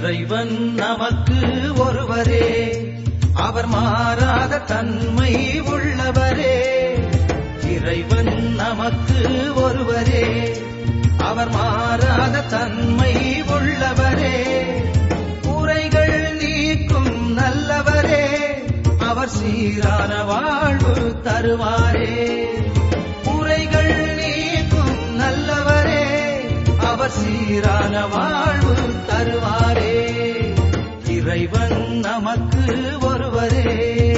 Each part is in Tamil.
இறைவன் நமக்கு ஒருவரே அவர் மாறாத தன்மை உள்ளவரே இறைவன் நமக்கு ஒருவரே அவர் மாறாத தன்மை உள்ளவரே குறைகள் நீக்கும் நல்லவரே அவர் சீரான வாழ்வு தருவாரே குறைகள் நீக்கும் நல்லவரே அவர் சீரான வாழ்வு தருவாரே இறைவன் நமக்கு ஒருவரே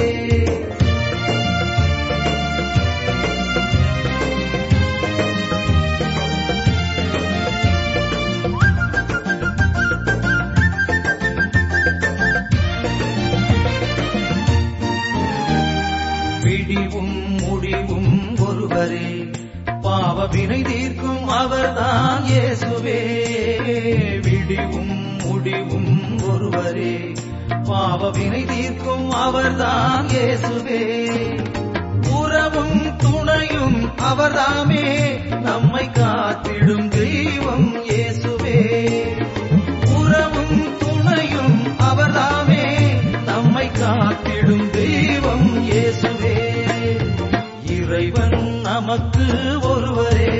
விடிவும் முடிவும் ஒருவரே பாவ வினை தீர்க்கும் அவர்தான் இயேசுவே விடிவும் முடிவும் ஒருவரே பாவ வினை தீர்க்கும் அவர்தான் இயேசுவே உறவும் துணையும் அவர்தாமே நம்மை காத்திடும் தெய்வம் இயேசுவே உறவும் துணையும் அவர்தாமே நம்மை காத்திடும் தெய்வம் இயேசுவே இறைவன் நமக்கு ஒருவரே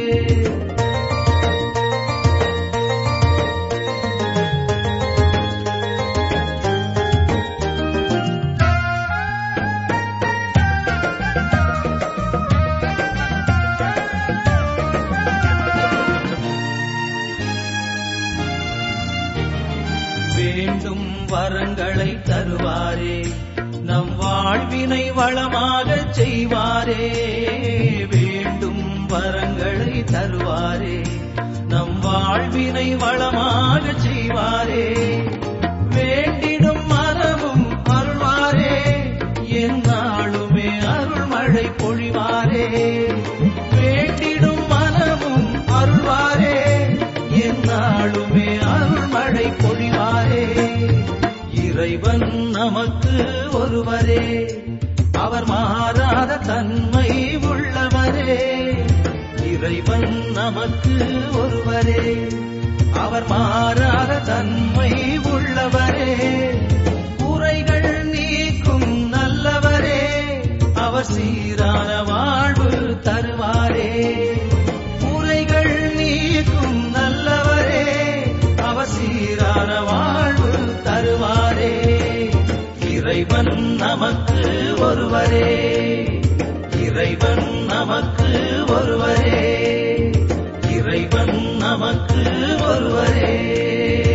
வேண்டும் வரங்களை தருவாரே நம் வாழ்வினை வளமாக செய்வாரே வேண்டும் வரங்களை தருவாரே நம் வாழ்வினை வளமாக செய்வாரே வேண்டிடும் மனமும் அருள்வாரே எந்நாளுமே அருள்மழை பொழிவாரே வேண்டிடும் மனமும் அருள்வாரே எந்நாளுமே அருள்மழை பொழிவாரே இறைவன் நமக்கு ஒருவரே அவர் மாறாத தன்மை உள்ளவரே இறைவன் நமக்கு ஒருவரே அவர் மாறாத தன்மை உள்ளவரே குறைகள் நீக்கும் நல்லவரே அவர் சீரான வாழ்வு தருவாரே குறைகள் நீக்கும் நல்லவரே அவர் சீரான வாழ்வு தருவாரே இறைவன் நமக்கு ஒருவரே இறைவன் நமக்கு ஒருவரே இறைவன் நமக்கு ஒருவரே